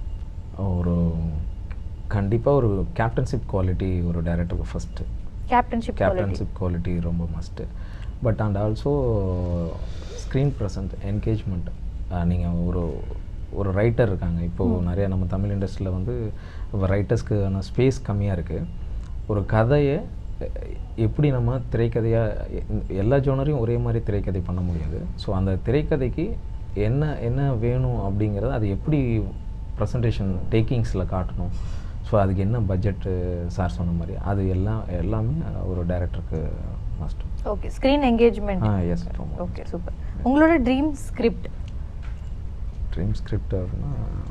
ஒரு கண்டிப்பாக ஒரு கேப்டன்ஷிப் குவாலிட்டி ஒரு டைரக்டருக்கு first captainship quality captainship quality ரொம்ப must but and also screen present engagement நீங்கள் ஒரு ஒரு ரைட்டர் இருக்காங்க இப்போது நிறைய நம்ம தமிழ் இண்டஸ்ட்ரியில் வந்து ரைட்டர்ஸ்க்கான ஸ்பேஸ் கம்மியாக இருக்குது ஒரு கதையை எ- எப்படி நம்ம திரைக்கதையாக எல்லா ஜோனரையும் ஒரே மாதிரி திரைக்கதை பண்ண முடியாது ஸோ அந்த திரைக்கதைக்கு என்ன என்ன வேணும் அப்படிங்கிறத அது எப்படி ப்ரெசன்டேஷன் டேக்கிங்ஸில் காட்டணும் ஸோ அதுக்கு என்ன பட்ஜெட்டு சார் சொன்ன மாதிரி அது எல்லாம் எல்லாமே ஒரு டைரக்டருக்கு மஸ்ட் ஓகே ஸ்க்ரீன் என்கேஜ்மெண்ட் ஆ எஸ் ரொம்ப ஓகே சூப்பர் உங்களோட ட்ரீம் ஸ்கிரிப்ட் ட்ரீம் ஸ்கிரிப்ட் அப்படின்னா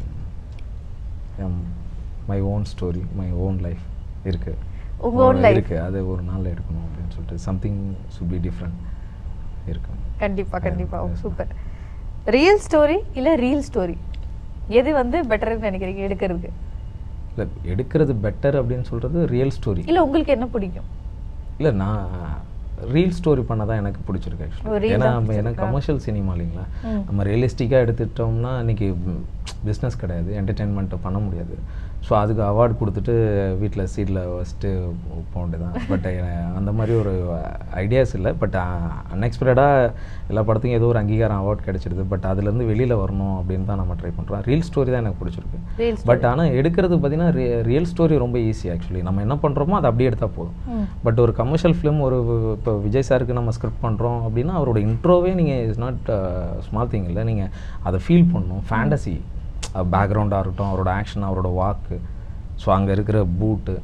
my own story my own life இருக்கு உங்க own ஒரு- life. இருக்கு அது ஒரு நாள் எடுக்கணும் அப்படின்னு சொல்லிட்டு சம்திங் சுட் பி டிஃப்ரெண்ட் இருக்கு கண்டிப்பா கண்டிப்பா Yes, ma'am. Super real story இல்ல ரீல் ஸ்டோரி எது வந்து பெட்டர்னு நினைக்கிறீங்க எடுக்கிறதுக்கு இல்லை எடுக்கிறது பெட்டர் அப்படின்னு சொல்றது ரியல் ஸ்டோரி இல்ல உங்களுக்கு என்ன பிடிக்கும் இல்லை நான் ரீல் ஸ்டோரி பண்ண தான் எனக்கு பிடிச்சிருக்கு ஓ, ஆக்சுவலி reel ஏன்னா தான் நம்ம எனக்கு பிடிச்சிருக்கா? கமர்ஷியல் சினிமா இல்லைங்களா ம். நம்ம ரியலிஸ்டிக்காக எடுத்துட்டோம்னா இன்னைக்கு பிஸ்னஸ் கிடையாது என்டர்டெயின்மெண்ட்டை பண்ண முடியாது ஸோ அதுக்கு அவார்டு கொடுத்துட்டு வீட்டில் சீட்டில் வச்சுட்டு போக வேண்டியதான் பட் அந்த மாதிரி ஒரு ஐடியாஸ் இல்லை பட் அன்எக்ஸ்பெக்டடாக எல்லா படத்துக்கும் ஏதோ ஒரு அங்கீகாரம் அவார்ட் கிடைச்சிருது பட் அதுலேருந்து வெளியில் வரணும் அப்படின்னு தான் நம்ம ட்ரை பண்ணுறோம் ரீல் ஸ்டோரி தான் எனக்கு பிடிச்சிருக்கு ரீல் பட் ஆனால் எடுக்கிறது பார்த்தீங்கன்னா ரியல் ஸ்டோரி ரொம்ப ஈஸி ஆக்சுவலி நம்ம என்ன பண்ணுறோமோ அதை அப்படியே எடுத்தால் போதும் ம். பட் ஒரு கமர்ஷியல் ஃபிலிம் ஒரு இப்போ விஜய் சாருக்கு நம்ம ஸ்கிரிப்ட் பண்ணுறோம் அப்படின்னா அவரோட இன்ட்ரோவே நீங்கள் இஸ் நாட் ஸ்மால் திங் இல்லை நீங்கள் அதை ஃபீல் பண்ணணும் ஃபேண்டசி பேக்ரவுண்டாக இருக்கட்டும் அவரோட ஆக்ஷன் அவரோட வாக்கு ஸோ அங்கே இருக்கிற பூட்டு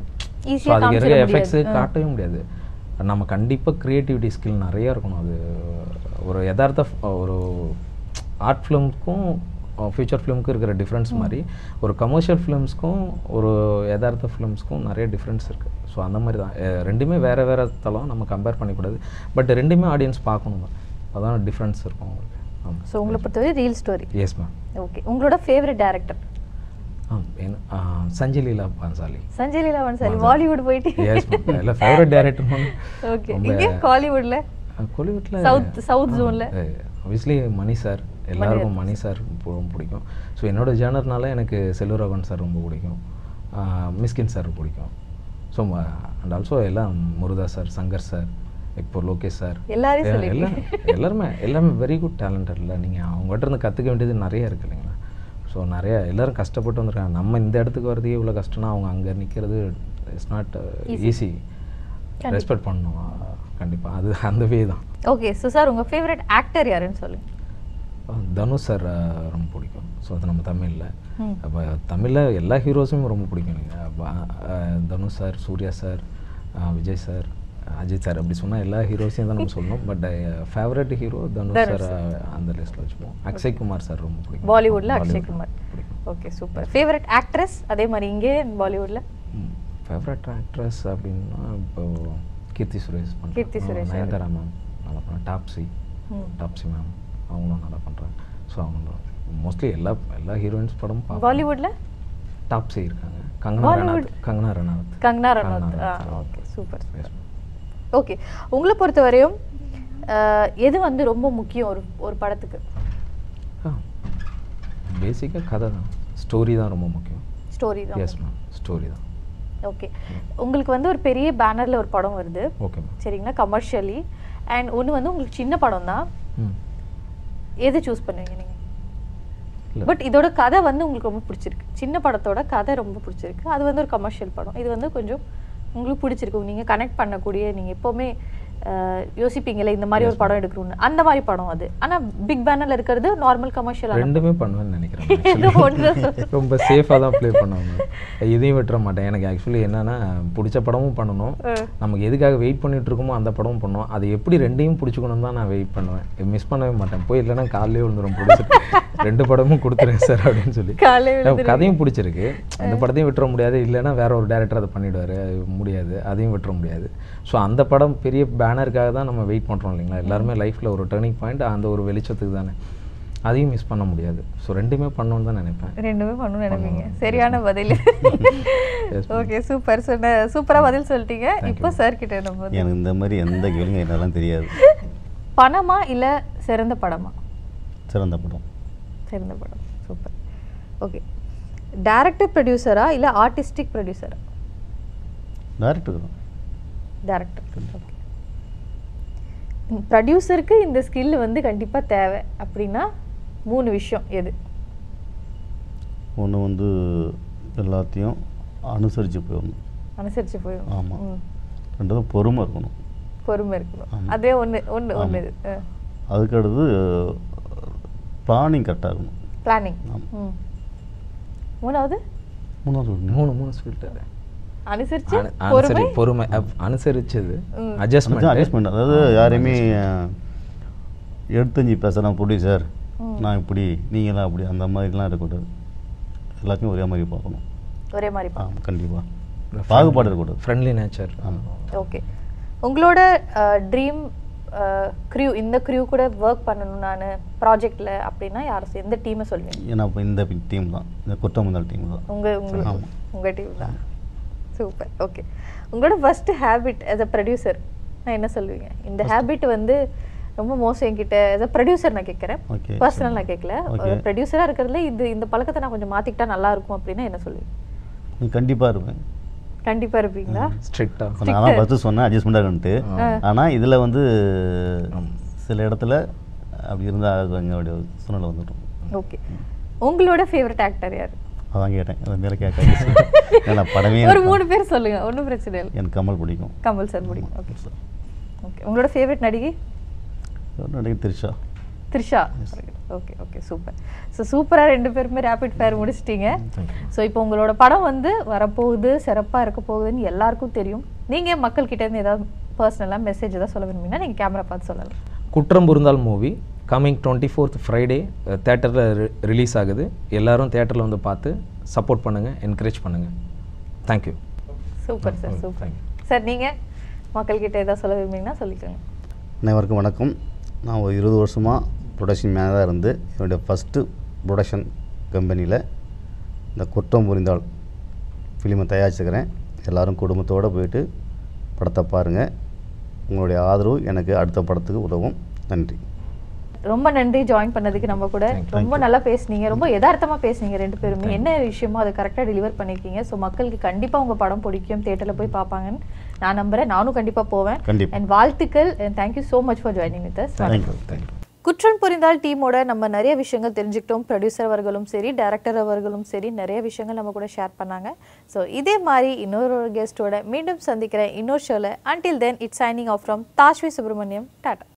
Easy ஸோ ஆ அதுக்கு இருக்க காமிச்சிட எஃபெக்ட்ஸு முடியாது. காட்டவே முடியாது நம்ம கண்டிப்பாக க்ரியேட்டிவிட்டி ஸ்கில் நிறைய இருக்கணும் அது ஒரு யதார்த்த f- ஒரு ஆர்ட் ஃபிலிம்க்கும் ஃபியூச்சர் ஃபிலிம்க்கும் இருக்கிற டிஃப்ரென்ஸ் மாதிரி ஒரு கமர்ஷியல் ஃபிலிம்ஸ்க்கும் ஒரு யதார்த்த ஃபிலிம்ஸ்க்கும் நிறைய டிஃப்ரென்ஸ் இருக்குது ஸோ அந்த மாதிரி தான் அஹ் ரெண்டுமே வேறு வேறு தளம் நம்ம கம்பேர் பண்ணிக்கூடாது பட் ரெண்டுமே ஆடியன்ஸ் பார்க்கணும் தான் அதான் டிஃப்ரென்ஸ் இருக்கும் உங்களுக்கு ஆமாம் ஸோ உங்களை பொறுத்தவரை reel story yes ma'am okay உங்களோட ஃபேவரட் டேரக்டர் ஆ என்ன ஆ, சஞ்சய் லீலா பான்சாலி சஞ்சய் லீலா பன்சாலி பாலிவுட் போயிட்டு எஸ் மேம் இல்லை ஃபேவரட் டேரக்டர் மேம் ஓகே இங்கே காலிவுட்ல கோலிவுட்டில் South- South zone-ல. ஆப்வியஸ்லி மணி சார் எல்லாருக்கும் மணி சார் ரொம்ப பிடிக்கும் ஸோ என்னோட ஜேனர்னால எனக்கு செல்வராகவன் சார் ரொம்ப பிடிக்கும் மிஸ்கின் சார் பிடிக்கும் ஸோ அண்ட் ஆல்சோ எல்லாம் முருதா சார் சங்கர் சார் இப்போ லோகேஷ் சார் எல்லாரையும் எ- சொல்லிட்டீங்க. எல்லாரும் எல்லாருமே எல்லாமே வெரி குட் டேலண்டட்ல நீங்கள் அவங்ககிட்ட இருந்து கற்றுக்க வேண்டியது நிறைய இருக்கு இல்லைங்களா ஸோ நிறைய எல்லாரும் கஷ்டப்பட்டு வந்திருக்காங்க நம்ம இந்த இடத்துக்கு வரதே இவ்வளோ கஷ்டம்னா அவங்க அங்கே நிற்கிறது இட்ஸ் நாட் ஈஸி ரெஸ்பெக்ட் பண்ணணும் கண்டிப்பாக அது அந்த வே தான் ஓகே ஸோ சார் உங்க ஃபேவரட் ஆக்டர் யாருன்னு சொல்லுங்க அஹ் தனுஷ் சார் அஹ், ரொம்ப பிடிக்கும் ஸோ அது நம்ம தமிழில் ம். அப்போ தமிழில் எல்லா ஹீரோஸுமே ரொம்ப பிடிக்கும் எனக்கு தனுஷ் சார் சூர்யா சார் அஹ், விஜய் சார் அஜித் சார் அப்படி சொன்னால் எல்லா ஹீரோஸையும் தான் நம்ம சொல்லணும் but favourite hero Dhanush sir அஹ், அந்த லிஸ்ட்டில் வச்சுப்போம் அக்ஷய் குமார் சார் ரொம்ப பிடிக்கும் பாலிவுட்ல அக்ஷய் Bollywood குமார் பிடிக்கும் ஓகே சூப்பர் ஃபேவரட் ஆக்ட்ரஸ் அதே மாதிரி இங்கே பாலிவுட்ல ஃபேவரட் ஆக்ட்ரஸ் அப்படின்னா இப்போ கீர்த்தி சுரேஷ் பண்றாங்க. கீர்த்தி அஹ் சுரேஷ் நயன்தாரா மேம் நல்லா பண்ண டாப்ஸி ம். டாப்ஸி மேம் அவங்களும் நல்லா பண்ணுறாங்க ஸோ அவங்க மோஸ்ட்லி எல்லா எல்லா ஹீரோயின்ஸ் படம் பார்ப்பேன் பாலிவுட்ல டாப்ஸி இருக்காங்க கங்கனா Bollywood. ரனாத் கங்கனா ரனாத் கங்கனா ரனௌத் ஆ Ranaut. Okay super Yes, ma'am. Okay உங்களை பொறுத்தவரையும் அஹ், எது வந்து ரொம்ப முக்கியம் ஒரு ஒரு படத்துக்கு பேசிக்காக கதை தான் ஸ்டோரி தான் ரொம்ப முக்கியம் ஸ்டோரி தான் எஸ் மேம் ஸ்டோரி தான் ஓகே உங்களுக்கு வந்து ஒரு பெரிய பேனர்ல ஒரு படம் வருது ஓகே மேம் சரிங்களா கமர்ஷியலி அண்ட் ஒன்று வந்து உங்களுக்கு சின்ன படம் தான் ம் எது சூஸ் பண்ணுவீங்க நீங்க இல்லை பட் இதோட கதை வந்து உங்களுக்கு ரொம்ப பிடிச்சிருக்கு சின்ன படத்தோட கதை ரொம்ப பிடிச்சிருக்கு அது வந்து ஒரு கமர்ஷியல் படம் இது வந்து கொஞ்சம் உங்களுக்கு பிடிச்சிருக்கு நீங்க கனெக்ட் பண்ணக்கூடிய நீங்க எப்பவுமே அஹ், யோசிப்பீங்கல்ல இந்த மாதிரி ஒரு படம் எடுக்கணும்னு அந்த மாதிரி படம் அது ஆனா பிக் பேனர்ல இருக்கிறது நார்மல் கமர்ஷியல் ரெண்டுமே பண்ணுவேன்னு நினைக்கிறேன் ஏதோ actually. ஒன்று ரொம்ப சேஃபாக தான் ப்ளே பண்ணுவாங்க இதையும் விட்டுற மாட்டேன் எனக்கு ஆக்சுவலி என்னன்னா பிடிச்ச படமும் பண்ணணும் நமக்கு எதுக்காக வெயிட் பண்ணிட்டு இருக்கோமோ அந்த படமும் பண்ணணும் அது எப்படி ரெண்டையும் பிடிச்சிக்கணும் தான் நான் வெயிட் பண்ணுவேன் மிஸ் பண்ணவே மாட்டேன் போய் இல்லைன்னா காலையிலே விழுந்துரும் பிடிச்சிட்டு ரெண்டு படமும் கொடுத்துருங்க சார் அப்படின்னு சொல்லி காலையில எனக்கு கதையும் பிடிச்சிருக்கு அந்த படத்தையும் விட்டுற முடியாது இல்லைன்னா வேற ஒரு டேரக்டர் அதை பண்ணிடுவாரு அது முடியாது அதையும் விட்டுற முடியாது ஸோ அந்த படம் பெரிய பேனருக்காக தான் நம்ம வெயிட் பண்ணுறோம் இல்லைங்களா எல்லாருமே லைஃப்பில் ஒரு டேர்னிங் பாயிண்ட் அந்த ஒரு வெளிச்சத்துக்கு தானே அதையும் மிஸ் பண்ண முடியாது ஸோ ரெண்டுமே பண்ணணும்னு தான் நினைப்பேன் ரெண்டுமே பண்ணணும்னு நினைப்பீங்க சரியான பதில் Yes, ஓகே சூப்பர் சொன்ன சூப்பரா பதில் சொல்லிட்டீங்க இப்போ சார் கிட்ட நம்ம வந்து- எனக்கு இந்த மாதிரி எந்த கேளுங்க என்னெல்லாம் தெரியாது பணமா இல்ல சிறந்த படமா சிறந்த படம் சிறந்த படம் சூப்பர் ஓகே டைரக்டர் ப்ரொடியூசரா இல்ல ஆர்டிஸ்டிக் ப்ரொடியூசரா டேரக்டர் தான் டேரக்டர் ஓகே ப்ரொடியூசருக்கு இந்த ஸ்கில் வந்து கண்டிப்பா தேவை அப்படின்னா மூணு விஷயம் எது ஒன்று வந்து எல்லாத்தையும் அனுசரித்து போயிடணும் அனுசரிச்சு போயிடும் ஆமா. ரெண்டாவது பொறுமை இருக்கணும் பொறுமை இருக்கணும் ஆமா. அதே ஒண்ணு ஒண்ணு ஒண்ணு இது அதுக்கடுத்து பிளானிங் கரெக்டாக இருக்கணும் பிளானிங் ஆமா. ம் மூணாவது மூணாவது சொல்லணும் மூணு மூணு சொல்லிட்டாரு அனுசரிச்சு அனு- பொறுமை அனுசரி பொறுமை அப்- அனுசரிச்சது ம். அட்ஜஸ்ட்மெண்ட் அட்ஜஸ்ட்மெண்ட் அதாவது யாரையுமே எடுத்தஞ்சி பேசுகிறேன் ப்ரொடியூசர் ம். நான் இப்படி நீங்களாம் அப்படி அந்த மாதிரிலாம் இருக்கக்கூடாது எல்லாத்தையும் ஒரே மாதிரி பார்க்கணும் ஒரே மாதிரி ஆ கண்டிப்பாக பாகுபாடு இருக்கக்கூடாது ஃப்ரெண்ட்லி நேச்சர் ஆமாம் ஓகே உங்களோட ட்ரீம் க்ரியூ இந்த க்ரியூ கூட ஒர்க் பண்ணணும் நான் ப்ராஜெக்ட்ல அப்படின்னா யார் எந்த டீமை சொல்வீங்க ஏன்னா இப்போ இந்த டீம் தான் இந்த குற்றமுதல் டீம் தான் உங்க உங்களுக்கு ஆமா. உங்க டீம் தான் சூப்பர் ஓகே உங்களோட first habit as a producer நான் என்ன சொல்லுவீங்க இந்த ஹேபிட் வந்து ரொம்ப மோசம் என்கிட்ட as a ப்ரொடியூசர் நான் கேட்குறேன் Okay, பர்சனல் நான் கேட்கல Okay. ஒரு ப்ரொடியூசராக இருக்கிறதுல இது இந்த பழக்கத்தை நான் கொஞ்சம் மாத்திக்கிட்டா நல்லா இருக்கும் அப்படின்னா என்ன சொல்லுவீங்க நீ கண்டிப்பாக இருப்பேன் கண்டிப்பா இருப்பீங்களா ஸ்ட்ரிக்டாக இப்போ நான் தான் ஃபஸ்ட்டு சொன்னேன் அட்ஜஸ்ட்மெண்ட்டாக இருக்குன்ட்டு ஆனால் இதில் வந்து சில இடத்துல அப்படி இருந்தால் எங்களுடைய சூழ்நிலை வந்துட்டோம் ஓகே உங்களோட ஃபேவரட் ஆக்டர் யார் அதான் கேட்டேன் அதை மேலே கேட்க ஏன்னா படமே ஒரு எனக்கு- மூணு பேர் சொல்லுங்க ஒன்றும் பிரச்சனை இல்லை எனக்கு கமல் பிடிக்கும் கமல் சார் பிடிக்கும் ஓகே ஓகே உங்களோட ஃபேவரட் நடிகை நடிகை Trisha Trisha okay okay super so சூப்பராக ரெண்டு பேருமே ரேபிட் ஃபயர் முடிச்சிட்டீங்க ஸோ இப்போ உங்களோட படம் வந்து வரப்போகுது சிறப்பாக இருக்க போகுதுன்னு எல்லாருக்கும் தெரியும் நீங்கள் மக்கள்கிட்ட இருந்து ஏதாவது பர்சனலாக மெசேஜ் ஏதாவது சொல்ல விரும்புனீங்கன்னா நீங்கள் கேமரா பார்த்து சொல்லலாம் Kuttram Purindhal movie coming twenty fourth Friday தேட்டரில் ரிலீஸ் ஆகுது எல்லாரும் தேட்டரில் வந்து பார்த்து சப்போர்ட் பண்ணுங்கள் என்கரேஜ் பண்ணுங்கள் thank you super sir super sir நீங்கள் மக்கள்கிட்ட ஏதாவது சொல்ல விரும்புனீங்கன்னா சொல்லிக்கோங்க அனைவருக்கும் வணக்கம் நான் ஒரு இருபது வருஷமாக ப்ரொடக்ஷன் மேனேஜராக இருந்து என்னுடைய ஃபஸ்ட்டு ப்ரொடக்ஷன் கம்பெனியில் இந்த குற்றம் புரிந்தால் ஃபிலிமை தயாரிச்சுக்கிறேன் எல்லாரும் குடும்பத்தோடு போயிட்டு படத்தை பாருங்கள் உங்களுடைய ஆதரவு எனக்கு அடுத்த படத்துக்கு உதவும் நன்றி ரொம்ப நன்றி ஜாயின் பண்ணதுக்கு நம்ம கூட ரொம்ப நல்லா பேசுனீங்க ரொம்ப யதார்த்தமா பேசுனீங்க ரெண்டு பேருமே என்ன விஷயமோ அதை கரெக்டாக டெலிவர் பண்ணிருக்கீங்க ஸோ மக்களுக்கு கண்டிப்பா உங்க படம் பிடிக்கும் தியேட்டர்ல போய் பார்ப்பாங்கன்னு நான் நம்புறேன் நானும் கண்டிப்பா போவேன் கண்டிப்பா. அண்ட் வாழ்த்துக்கள் and thank you so much for joining with us thank you thank you Kuttram Purindhal டீமோட நம்ம நிறைய விஷயங்கள் தெரிஞ்சுக்கிட்டோம் ப்ரொடியூசர் அவர்களும் சரி டைரக்டர் அவர்களும் சரி நிறைய விஷயங்கள் நம்ம கூட ஷேர் பண்ணாங்க ஸோ இதே மாதிரி இன்னொரு கெஸ்ட்டோட மீண்டும் சந்திக்கிறேன் இன்னொரு ஷோவில் until then it's signing off from Thashvi Subramaniam Tata